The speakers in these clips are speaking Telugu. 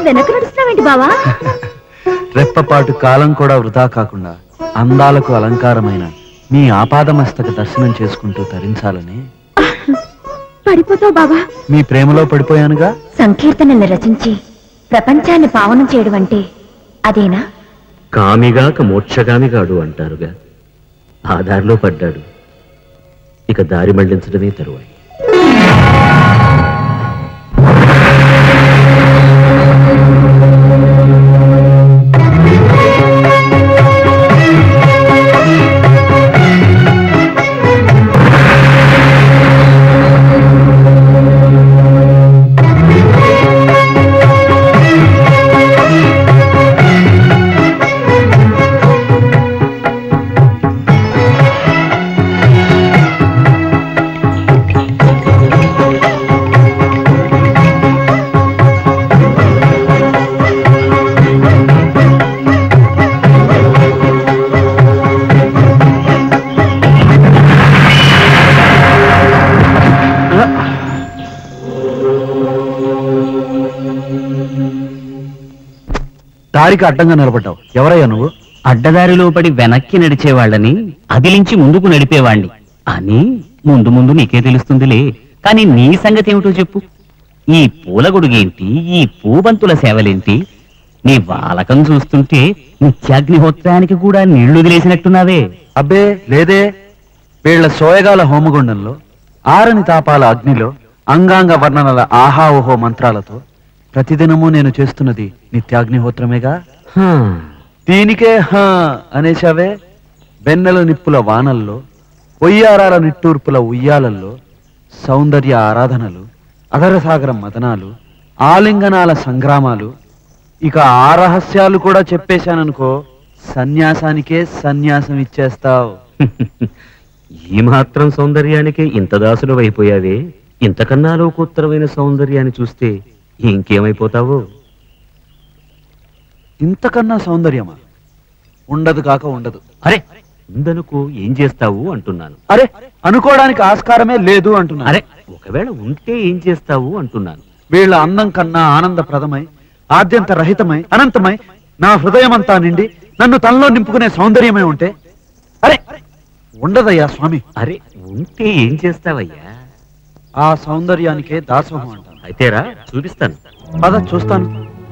వెనక నడుస్తున్నావేంటి బావా రెప్పపాటు కాలం కూడా వృధా కాకుండా అందాలకు అలంకారమైన మీ ఆపాదమస్తక దర్శనం చేసుకుంటూ తరించాలని పడిపోతావు బావా మీ ప్రేమలో పడిపోయానుగా సంకీర్తనలు రచించి ప్రపంచాన్ని పావనం చేయడం అంటే అదేనా కామిగాక మోక్షగామిగాడు అంటారుగా ఆ దారిలో పడ్డాడు ఇక దారి మళ్లించడమే తరువాయి దారికి అడ్డంగా నిలబడ్డావు ఎవరయ్యా నువ్వు అడ్డదారిలో పడి వెనక్కి నడిచేవాళ్ళని అదిలించి ముందుకు నడిపేవాణ్ణి అని ముందు ముందు నీకే తెలుస్తుందిలే కానీ నీ సంగతి ఏమిటో చెప్పు ఈ పూల గొడుగేంటి ఈ పూబంతుల సేవలేంటి నీ వాలకం చూస్తుంటే నిత్యాగ్నిహోత్రానికి కూడా నీళ్లు వదిలేసినట్టున్నావే అబ్బే లేదే వీళ్ల సోయగాల హోమగుండంలో ఆరని తాపాల అగ్నిలో అంగాంగ వర్ణనల ఆహా ఓహో మంత్రాలతో ప్రతిదినము నేను చేస్తున్నది నిత్యాగ్నిహోత్రమేగా హా, దీనికే హా అనేశావే వెన్నెల నిప్పుల వానల్లో ఒయ్యారాల నిట్టూర్పుల ఉయ్యాలల్లో సౌందర్య ఆరాధనలు అధరసాగరం మదనాలు ఆలింగనాల సంగ్రామాలు ఇక ఆ రహస్యాలు కూడా చెప్పేశాననుకో సన్యాసానికే సన్యాసం ఇచ్చేస్తావు ఈ మాత్రం సౌందర్యానికే ఇంత దాసులు అయిపోయావే ఇంతకన్నా లోకోత్తరమైన సౌందర్యాన్ని చూస్తే ఇంకేమైపోతావో ఇంతకన్నా సౌందర్యమా ఉండదు కాక ఉండదు అరే ఉందనుకో ఏం చేస్తావు అంటున్నాను అరే అనుకోవడానికి ఆస్కారమే లేదు అంటున్నా అరే ఒకవేళ ఉంటే ఏం చేస్తావు అంటున్నాను వీళ్ళ అందం కన్నా ఆనందప్రదమై ఆద్యంత రహితమై అనంతమై నా హృదయమంతా నిండి నన్ను తనలో నింపుకునే సౌందర్యమే ఉంటే అరే ఉండదయ్యా స్వామి అరే ఉంటే ఏం చేస్తావయ్యా ఆ సౌందర్యానికే దాసోహం అంటాను అయితేరా చూపిస్తాను పద చూస్తాను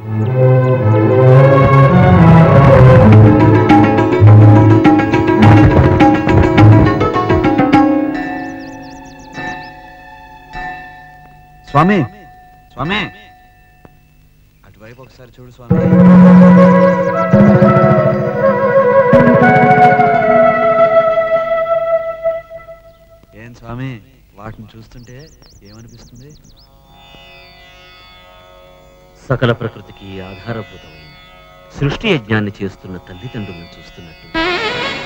స్వామి స్వామి అటువైపు ఒకసారి చూడు స్వామి ఏం స్వామి వాటిని చూస్తుంటే ఏమనిపిస్తుంది సకల ప్రకృతికి ఆధారభూతమైన సృష్టి యజ్ఞాన్ని చేస్తున్న తల్లిదండ్రులను చూస్తున్నట్టు